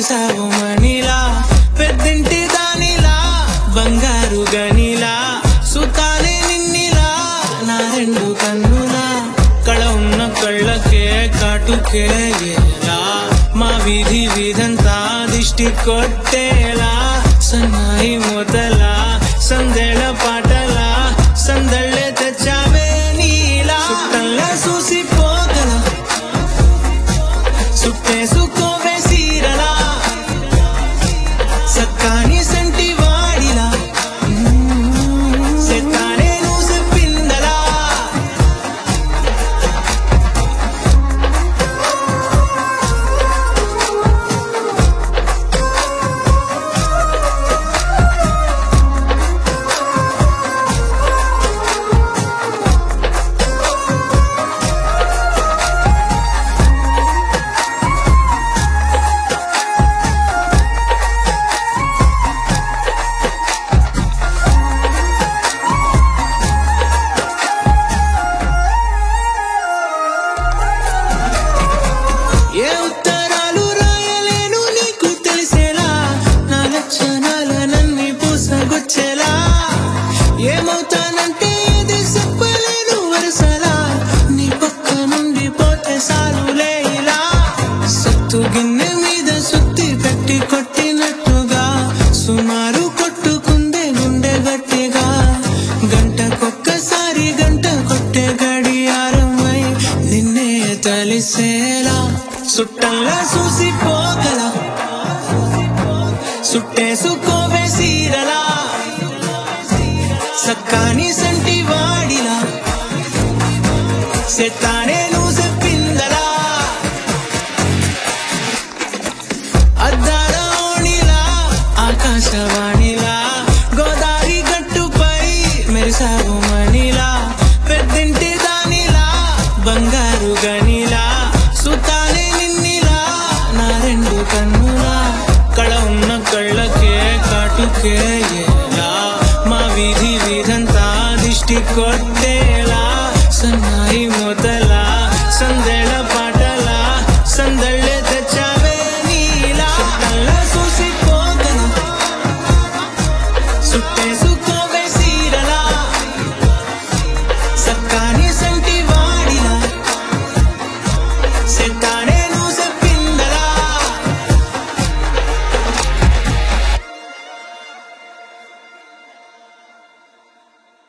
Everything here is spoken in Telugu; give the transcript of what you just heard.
మెరిసావు మణిలా పెద్దింటి దానిలా బంగారు గనిలా సుతానే నిన్నిలా నా రెండు కన్నులా కళ ఉన్న కళ్ళకే కాటుకే ఎలా మా వీధి వీధంతా దిష్టి కొట్టేలా సన్నాయి మొదలా సందెళ పాటలా సందళ్ళే తెచ్చావే నీలా చుట్టల్లా చూసి పోగల సుట్టేసుకోవే సీరలా సక్కాని సంటి వాడిలా సెత్తానే నువ్వు చెప్పిందలా ఏ ఉత్తరాలు రాయలేను నీకు తెలిసేలా నా లక్షణాలనన్నీ పూసగుచ్చేలా ఏమవుతానంటే ఇది చెప్పలేను వరుసలా నీ పక్క నుండి పోతే సాలులే ఇలా సత్తు గిన్నె మీద సుత్తి పెట్టి కొట్టినట్టుగా సుమారు కొట్టుకుందే గుండె గట్టిగా గంటకొక్కసారి గంట కొట్టే గడియారమై నిన్నే తలిసేలా సుట్టంలా చూసిపోగల సుట్టేసుకోవే సీరలా సక్కాని సంటి వాడిలా సెత్తానే నువ్వు చెప్పిందలా అద్దాల ఓణిలా ఆకాశవాణిలా గోదావరి గట్టుపై మెరిసావు మణిలా పెద్దింటి దానిలా బంగారు గనిలా సుతానే నిన్నిలా నా రెండు కన్నులా కళ ఉన్న కళ్ళకే కాటుకే ఎలా మా వీధి వీధంతా దిష్టి కొట్టేలా సన్నాయి మొదలా సందెళ పాటలా సందళ్ళే తెచ్చావే నీలా చుట్టల్లా చూసి పోగల సుట్టేసుకో